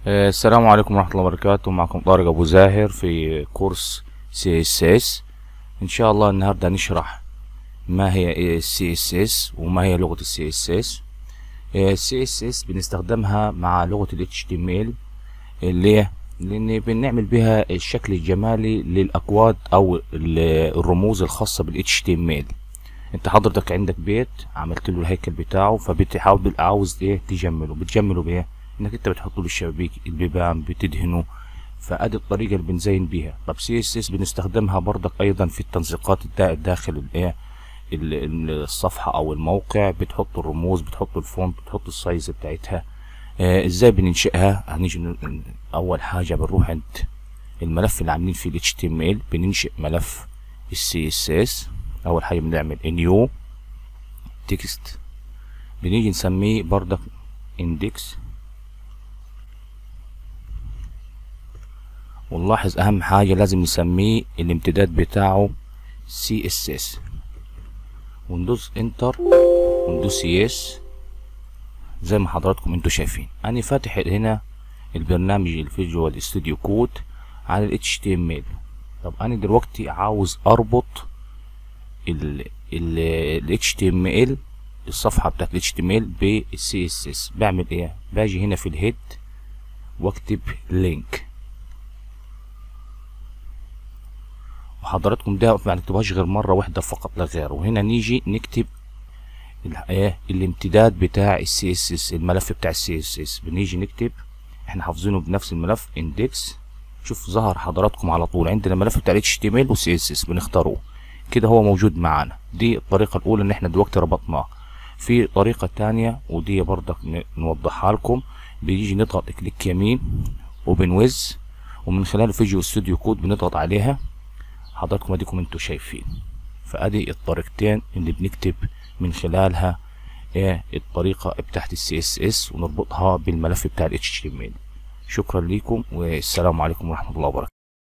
آه، السلام عليكم ورحمة الله وبركاته معكم طارق أبو زاهر في كورس CSS إن شاء الله النهاردة نشرح ما هي CSS وما هي لغة CSS CSS بنستخدمها مع لغة ال HTML ليه؟ لأن بنعمل بها الشكل الجمالي للأكواد أو الرموز الخاصة بال HTML انت حضرتك عندك بيت عملت له الهيكل بتاعه فبتحاول عاوز ايه تجمله بتجمله بايه انك انت بتحط له الشبابيك البيبان بتدهنه فادي الطريقه اللي بنزين بيها طب سي اس اس بنستخدمها برضك ايضا في التنسيقات داخل الايه الصفحه او الموقع بتحط الرموز بتحط الفونت بتحط السايز بتاعتها آه ازاي بننشئها هنيجي اول حاجه بنروح عند الملف اللي عاملين فيه ال HTML بننشئ ملف ال CSS اول حاجه بنعمل نيو تكست بنيجي نسميه برضك اندكس ونلاحظ اهم حاجة لازم نسميه الامتداد بتاعه سي اس اس وندوس انتر وندوس يس زي ما حضراتكم انتوا شايفين انا فاتح هنا البرنامج الفيجوال ستوديو كود على ال HTML طب انا دلوقتي عاوز اربط ال ال HTML الصفحة بتاعت ال HTML بال CSS بعمل ايه باجي هنا في الهيد واكتب لينك وحضراتكم ده ما نكتبهاش غير مرة واحدة فقط لا غير وهنا نيجي نكتب ايه الامتداد بتاع ال CSS الملف بتاع ال CSS بنيجي نكتب احنا حافظينه بنفس الملف index شوف ظهر حضراتكم على طول عندنا الملف بتاع ال HTML وال CSS بنختاروه كده هو موجود معانا دي الطريقة الأولى إن احنا دلوقتي ربطناه في طريقة تانية ودي برضك نوضحها لكم بيجي نضغط كليك يمين وبنوز ومن خلال فيجوال ستوديو كود بنضغط عليها حضراتكم اديكم انتوا شايفين فادي الطريقتين اللي بنكتب من خلالها ايه الطريقة بتاعت السي اس اس ونربطها بالملف بتاع ال HTML شكرا لكم والسلام عليكم ورحمة الله وبركاته